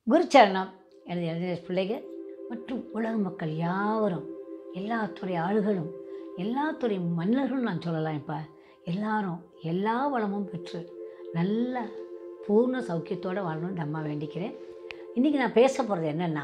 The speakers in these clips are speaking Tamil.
குருச்சரணம் எனது எழுதிய பிள்ளைகள் மற்றும் உலக மக்கள் யாவரும் எல்லா துறை ஆளுகளும் எல்லா துறை மன்னர்களும் நான் சொல்லலாம் இப்போ எல்லாரும் எல்லா வளமும் பெற்று நல்ல பூர்ண சௌக்கியத்தோடு வாழணும்னு இந்த அம்மா வேண்டிக்கிறேன் இன்றைக்கி நான் பேச போகிறது என்னென்னா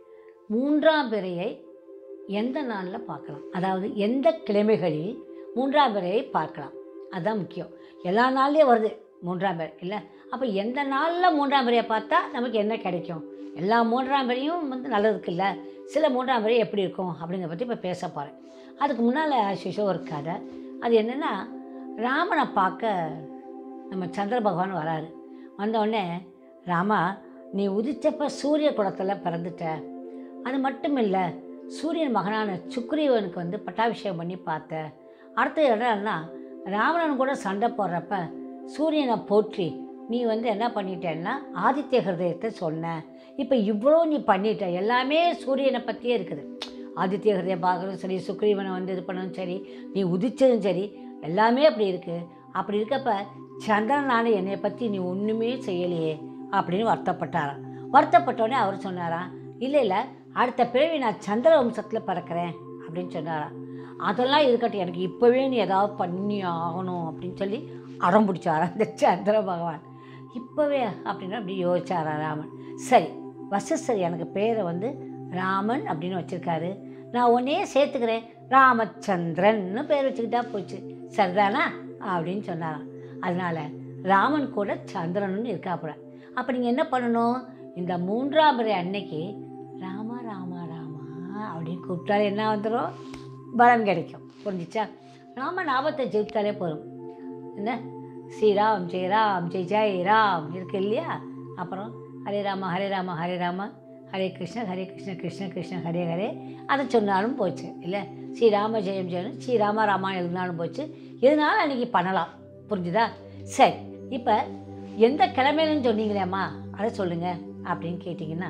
மூன்றாம் பிறையை எந்த நாளில் பார்க்கலாம் அதாவது எந்த கிழமைகளில் மூன்றாம் பிறையை பார்க்கலாம் அதுதான் முக்கியம் எல்லா நாள்லேயும் வருது மூன்றாம் பிறை இல்லை அப்போ எந்த நாளில் மூன்றாம் பிறையை பார்த்தா நமக்கு என்ன கிடைக்கும் எல்லா மூன்றாம் பிறையும் வந்து நல்லதுக்கு இல்லை சில மூன்றாம் பிறை எப்படி இருக்கும் அப்படிங்கிறத பற்றி இப்போ பேச போகிறேன் அதுக்கு முன்னால் சிஷோ ஒரு கதை அது என்னென்னா ராமனை பார்க்க நம்ம சந்திர பகவான் வராரு வந்தோடனே ராமா நீ உதிச்சப்ப சூரிய குலத்தில் பிறந்துட்ட அது மட்டும் இல்லை சூரியன் மகனான சுக்ரீவனுக்கு வந்து பட்டாபிஷேகம் பண்ணி பார்த்த அடுத்த இடம்னா ராவணன் கூட சண்டை போடுறப்ப சூரியனை போற்றி நீ வந்து என்ன பண்ணிட்டேன்னா ஆதித்ய ஹிருதயத்தை சொன்ன இப்போ இவ்வளோ நீ பண்ணிட்ட எல்லாமே சூரியனை பற்றியே இருக்குது ஆதித்ய ஹிருதயம் பார்க்குறதும் சரி சுக்ரீவனை வந்து இது பண்ணதும் சரி நீ உதிச்சதும் சரி எல்லாமே அப்படி இருக்குது அப்படி இருக்கப்ப சந்திரனான என்னை பற்றி நீ ஒன்றுமே செய்யலையே அப்படின்னு வருத்தப்பட்டாராம் வருத்தப்பட்டோடனே அவர் சொன்னாராம் இல்லை இல்லை அடுத்த பிறவி நான் சந்திர வம்சத்தில் பிறக்கிறேன் அப்படின்னு சொன்னாராம் அதெல்லாம் இருக்கட்டும் எனக்கு இப்போவே நீ ஏதாவது பண்ணி ஆகணும் அப்படின்னு சொல்லி அடம் பிடிச்சாரா அந்த சந்திர பகவான் இப்போவே அப்படின்னா அப்படி யோசிச்சாரா ராமன் சரி வசிஷ்டர் எனக்கு பேரை வந்து ராமன் அப்படின்னு வச்சுருக்காரு நான் உன்னையே சேர்த்துக்கிறேன் ராமச்சந்திரன்னு பேர் வச்சுக்கிட்டா போச்சு சரிதானா அப்படின்னு சொன்னாராம் அதனால் ராமன் கூட சந்திரன் இருக்காப்புல அப்போ நீங்கள் என்ன பண்ணணும் இந்த மூன்றாம் பிறை அன்னைக்கு ராமா ராமா ராமா அப்படின்னு கூப்பிட்டாலே என்ன வந்துடும் பலம் கிடைக்கும் புரிஞ்சிச்சா ராம ஞாபகத்தை ஜெயித்தாலே போதும் என்ன ஸ்ரீராம் ஜெய் ராம் ஜெய் ஜெய் ராம் இருக்கு இல்லையா அப்புறம் ஹரே ராம ஹரே ராம ஹரே ராம ஹரே கிருஷ்ண ஹரே கிருஷ்ண கிருஷ்ண கிருஷ்ண ஹரே ஹரே அதை சொன்னாலும் போச்சு இல்லை ஸ்ரீராம ஜெயம் ஜெயம் ஸ்ரீராம ராமா எழுதினாலும் போச்சு எதுனாலும் அன்றைக்கி பண்ணலாம் புரிஞ்சுதா சரி இப்போ எந்த கிழமையிலன்னு சொன்னீங்களேம்மா அதை சொல்லுங்கள் அப்படின்னு கேட்டிங்கன்னா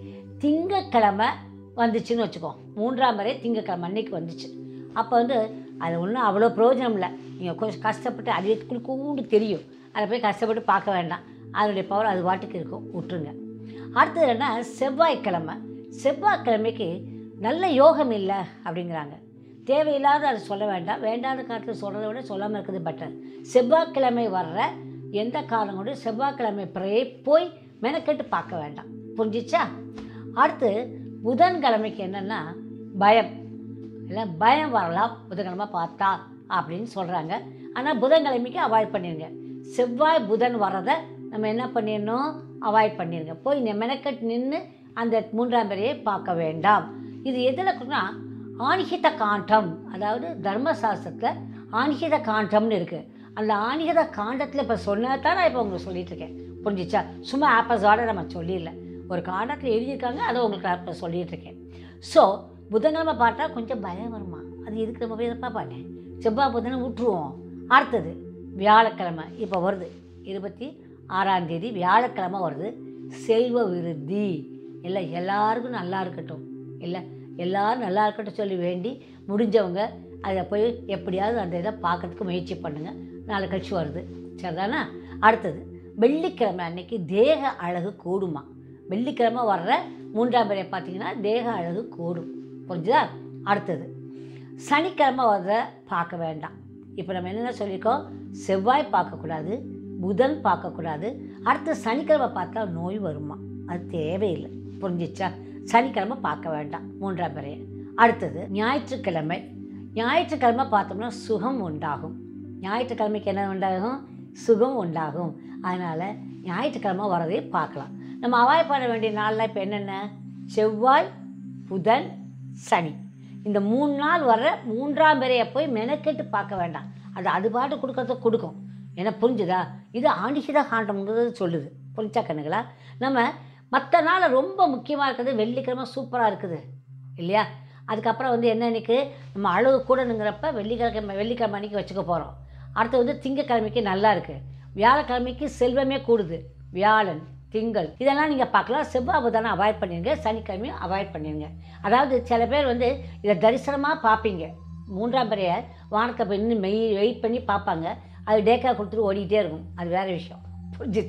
திங்கக்கிழமை வந்துச்சுன்னு வச்சுக்கோ மூன்றாம் வரை திங்கக்கிழமை அன்னைக்கு வந்துச்சு அப்போ வந்து அது ஒன்றும் அவ்வளோ பிரயோஜனம் இல்லை நீங்கள் கொஞ்சம் கஷ்டப்பட்டு அது கூண்டு தெரியும் அதை போய் கஷ்டப்பட்டு பார்க்க வேண்டாம் அதனுடைய பவர் அது பாட்டுக்கு இருக்கும் விட்டுருங்க அடுத்தது என்ன செவ்வாய்க்கிழமை செவ்வாய்க்கிழமைக்கு நல்ல யோகம் இல்லை அப்படிங்கிறாங்க தேவையில்லாத அதை சொல்ல வேண்டாம் வேண்டாத காலத்தில் சொல்கிறத விட சொல்லாமல் இருக்கிறது பெட்டர் செவ்வாய்க்கிழமை வர்ற எந்த காலம் கூட செவ்வாய்க்கிழமை பிறையை போய் மெனக்கெட்டு பார்க்க வேண்டாம் புரிஞ்சிச்சா அடுத்து புதன்கிழமைக்கு என்னென்னா பயம் இல்லை பயம் வரலாம் புதன்கிழமை பார்த்தா அப்படின்னு சொல்கிறாங்க ஆனால் புதன்கிழமைக்கு அவாய்ட் பண்ணிடுங்க செவ்வாய் புதன் வர்றதை நம்ம என்ன பண்ணிடணும் அவாய்ட் பண்ணிடுங்க போய் நெ- மெனக்கெட்டு நின்று அந்த மூன்றாம் பிறையை பார்க்க வேண்டாம் இது எதில் இருக்குன்னா ஆணிகித காண்டம் அதாவது தர்மசாஸ்திரத்தில் ஆணிகித காண்டம்னு இருக்குது அந்த ஆணிகித காண்டத்தில் இப்போ சொன்னதான் நான் இப்போ உங்களுக்கு சொல்லிட்டு இருக்கேன் புரிஞ்சிச்சா சும்மா ஆப்பஸோட நம்ம சொல்லிடல ஒரு காண்டத்தில் எழுதியிருக்காங்க அதை உங்களுக்கு அப்போ சொல்லிட்டு இருக்கேன் ஸோ புதன்கிழமை பார்த்தா கொஞ்சம் பயம் வருமா அது எதுக்கு நம்ம போய் எதப்பா பார்த்தேன் செவ்வாய் புதனை விட்டுருவோம் அடுத்தது வியாழக்கிழமை இப்போ வருது இருபத்தி ஆறாம் தேதி வியாழக்கிழமை வருது செல்வ விருத்தி இல்லை எல்லாருக்கும் நல்லா இருக்கட்டும் இல்லை எல்லாரும் நல்லா இருக்கட்டும் சொல்லி வேண்டி முடிஞ்சவங்க அதை போய் எப்படியாவது அந்த இதை பார்க்கறதுக்கு முயற்சி பண்ணுங்கள் நாளை கழிச்சு வருது சரிதானா அடுத்தது வெள்ளிக்கிழமை அன்னைக்கு தேக அழகு கூடுமா வெள்ளிக்கிழமை வர்ற மூன்றாம் பிறையை பார்த்தீங்கன்னா தேக அழகு கூடும் புரிஞ்சுதா அடுத்தது சனிக்கிழமை வர்ற பார்க்க வேண்டாம் இப்போ நம்ம என்னென்ன சொல்லியிருக்கோம் செவ்வாய் பார்க்கக்கூடாது புதன் பார்க்கக்கூடாது அடுத்து சனிக்கிழமை பார்த்தா நோய் வருமா அது தேவையில்லை புரிஞ்சிச்சா சனிக்கிழமை பார்க்க வேண்டாம் மூன்றாம் பிறையை அடுத்தது ஞாயிற்றுக்கிழமை ஞாயிற்றுக்கிழமை பார்த்தோம்னா சுகம் உண்டாகும் ஞாயிற்றுக்கிழமைக்கு என்ன உண்டாகும் சுகம் உண்டாகும் அதனால் ஞாயிற்றுக்கிழமை வரதை பார்க்கலாம் நம்ம அவாய்ட் பண்ண வேண்டிய நாளில் இப்போ என்னென்ன செவ்வாய் புதன் சனி இந்த மூணு நாள் வர்ற மூன்றாம் பிறையை போய் மெனக்கெட்டு பார்க்க வேண்டாம் அது அது பாட்டு கொடுக்கறத கொடுக்கும் என்ன புரிஞ்சுதா இது ஆண்டிகித காண்டம்ங்கிறது சொல்லுது புரிஞ்சா கண்ணுங்களா நம்ம மற்ற நாள் ரொம்ப முக்கியமாக இருக்குது வெள்ளிக்கிழமை சூப்பராக இருக்குது இல்லையா அதுக்கப்புறம் வந்து என்ன இன்னைக்கு நம்ம அழகு கூடணுங்கிறப்ப வெள்ளிக்கிழமை வெள்ளிக்கிழமை அன்னைக்கு வச்சுக்க போகிறோம் அடுத்து வந்து திங்கக்கிழமைக்கு நல்லா இருக்குது வியாழக்கிழமைக்கு செல்வமே கூடுது வியாழன் திங்கள் இதெல்லாம் நீங்கள் பார்க்கலாம் செவ்வாய் புதனை அவாய்ட் பண்ணிடுங்க சனிக்கிழமையும் அவாய்ட் பண்ணிடுங்க அதாவது சில பேர் வந்து இதை தரிசனமாக பார்ப்பீங்க மூன்றாம் பிறைய வானத்தை போய் நின்று மெய் வெயிட் பண்ணி பார்ப்பாங்க அது டேக்கா கொடுத்துட்டு ஓடிக்கிட்டே இருக்கும் அது வேறு விஷயம் புரிஞ்சிச்சா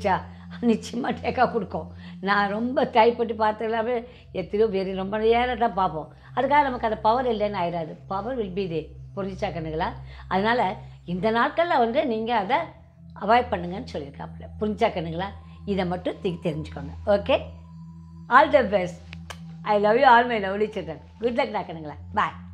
நிச்சயமாக டேக்கா கொடுக்கும் நான் ரொம்ப ட்ரை பண்ணி பார்த்ததுலாமே எத்தனையோ பேர் ரொம்ப நேரம் தான் பார்ப்போம் அதுக்காக நமக்கு அந்த பவர் இல்லைன்னு ஆயிடாது பவர் வில் பி தே புரிஞ்சிச்சா கண்ணுங்களா அதனால் இந்த நாட்களில் வந்து நீங்கள் அதை அவாய்ட் பண்ணுங்கன்னு சொல்லியிருக்காப்புல புரிஞ்சா கண்ணுங்களா இதை மட்டும் திக் தெரிஞ்சுக்கோங்க okay all the best I love you all my lovely children good luck நான் கண்ணுங்களா பாய்